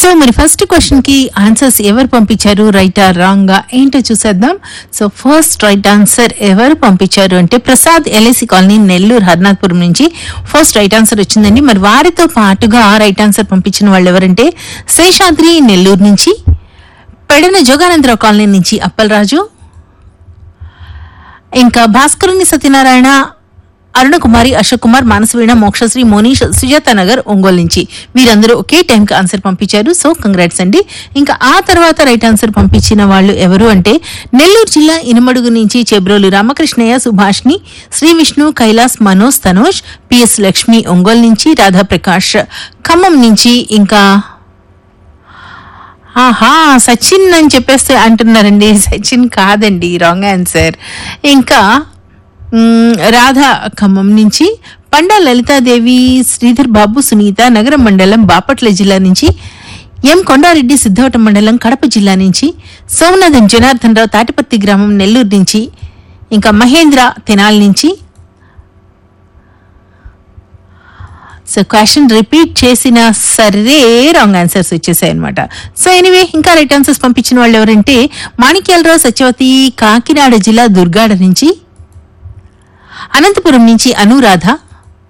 so మరి first question కి answers ఎవరు పంపించారు రైట్ ఆర్ రాంగ్ ఏంటో చూసేద్దాం సో ఫస్ట్ రైట్ ఆన్సర్ ఎవరు పంపించారు అంటే ప్రసాద్ ఎల్ఐసి కాలనీ నెల్లూరు హర్నాథ్పురం నుంచి ఫస్ట్ రైట్ ఆన్సర్ వచ్చిందండి మరి వారితో పాటుగా రైట్ ఆన్సర్ పంపించిన వాళ్ళు ఎవరంటే శేషాద్రి నెల్లూరు నుంచి పెడన జోగానందరావు కాలనీ నుంచి అప్పలరాజు ఇంకా భాస్కరుని సత్యనారాయణ అరుణకుమారి అశోక్ కుమార్ మానసవీణ మోక్షశ్రీ మోనీష్ సుజాత నగర్ ఒంగోలు నుంచి వీరందరూ ఒకే టైంకి ఆన్సర్ పంపించారు సో కంగ్రాట్స్ అండి ఇంకా ఆ తర్వాత రైట్ ఆన్సర్ పంపించిన వాళ్ళు ఎవరు అంటే నెల్లూరు జిల్లా ఇనుమడుగు నుంచి చెబ్రోలు రామకృష్ణయ్య సుభాష్ని శ్రీ విష్ణు కైలాస్ మనోజ్ తనోజ్ పిఎస్ లక్ష్మి ఒంగోలు నుంచి రాధాప్రకాష్ ఖమ్మం నుంచి ఇంకా ఆహా సచిన్ అని చెప్పేస్తే అంటున్నారండి సచిన్ కాదండి రాంగ్ ఆన్సర్ ఇంకా మ్, రాధా ఖమ్మం నుంచి పండా లలితాదేవి శ్రీధర్ బాబు సునీత నగరం మండలం బాపట్ల జిల్లా నుంచి ఎం కొండారెడ్డి సిద్ధవటం మండలం కడప జిల్లా నుంచి సోమనాథన్ జనార్దన్ రావు తాటిపత్తి గ్రామం నెల్లూరు నుంచి ఇంకా మహేంద్ర తెనాల్ నుంచి సో క్వశ్చన్ రిపీట్ చేసినా సరే రాంగ్ ఆన్సర్స్ వచ్చేసాయి అనమాట సో ఎనీవే ఇంకా రైట్ ఆన్సర్స్ పంపించిన వాళ్ళు ఎవరంటే మాణిక్యాలరావు సత్యవతి కాకినాడ జిల్లా దుర్గాడ నుంచి అనంతపురం నుంచి అనురాధ